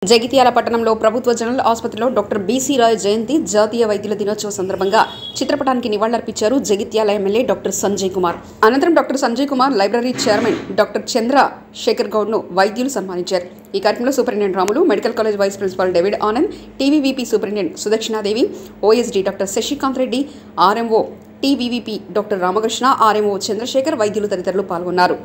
జగిత్యాల పట్టణంలో ప్రభుత్వ జనరల్ ఆసుపత్రిలో డాక్టర్ బీసీ రాయ్ జయంతి జాతీయ వైద్యుల దినోత్సవ సందర్భంగా చిత్రపటానికి నివాళులర్పించారు జగిత్యాల ఎమ్మెల్యే డాక్టర్ సంజయ్ కుమార్ అనంతరం doctor Sanjay Kumar library chairman doctor Chandra Shekar గౌడ్ను వైద్యులు సన్మానించారు ఈ కార్యక్రమంలో superintendent Ramulu medical college vice principal David Anand TVVP superintendent Sudakshina Devi OSD doctor Shashikant Reddy RMO TVVP doctor Ramakrishna RMO Chandrashekar వైద్యులు తదితరులు పాల్గొన్నారు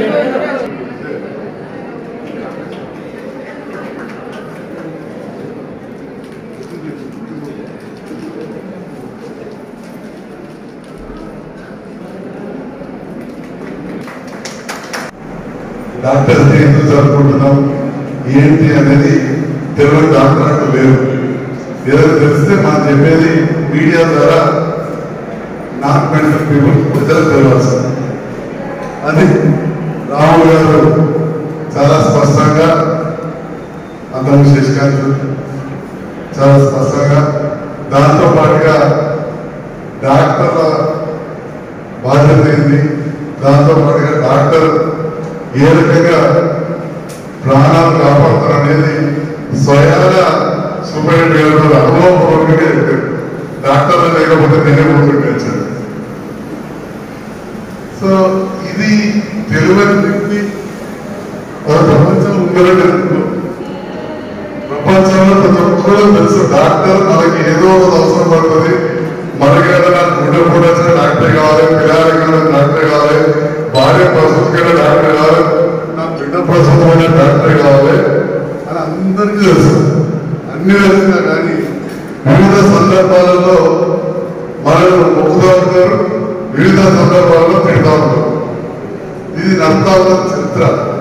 డాక్టర్స్ ఎందుకు జరుపుకుంటున్నాం ఏంటి అనేది తెలియని డాక్టర్ అంటూ లేరు ఏదో తెలిస్తే మనం చెప్పేది మీడియా ద్వారా నాన్ మెడికల్ పీపుల్ ప్రజలకు తెలియాల్సింది అది రాములు గారు చాలా స్పష్టంగా అందరూ శశికాంత్ చాలా స్పష్టంగా దాంతో పాటుగా డాక్టర్ల బాధ్యత ఏంది దాంతో పాటుగా డాక్టర్ ఏ రకంగా ప్రాణాలు కాపాడుతారు అనేది స్వయాగా సూపరింటెండెంట్ గారు అనుభవపూర్వకంగా చెప్పారు డాక్టర్లు లేకపోతే నేనే ముందుకు సో ఇది తెలివైన వ్యక్తి మన ప్రపంచంలో ఉండాలని అనుకో ప్రపంచంలో ప్రతి ఒక్కరూ తెలుసు డాక్టర్ మనకి ఏదో ఒక అవసరం పడుతుంది మనకి ఏదైనా గుండె కూడా వచ్చిన డాక్టర్ కావాలి పిల్లలకి కూడా డాక్టర్ కావాలి భార్య ప్రసూతికైనా డాక్టర్ కావాలి నా బిడ్డ ప్రసూతమైన డాక్టర్ కావాలి అని అందరికీ తెలుసు అన్ని తెలిసినా కానీ వివిధ సందర్భాలలో మనల్ని మొక్కుతూ ఉంటారు వివిధ సందర్భాల్లో తిడతా ఉంటారు ఇది నష్టాల చరిత్ర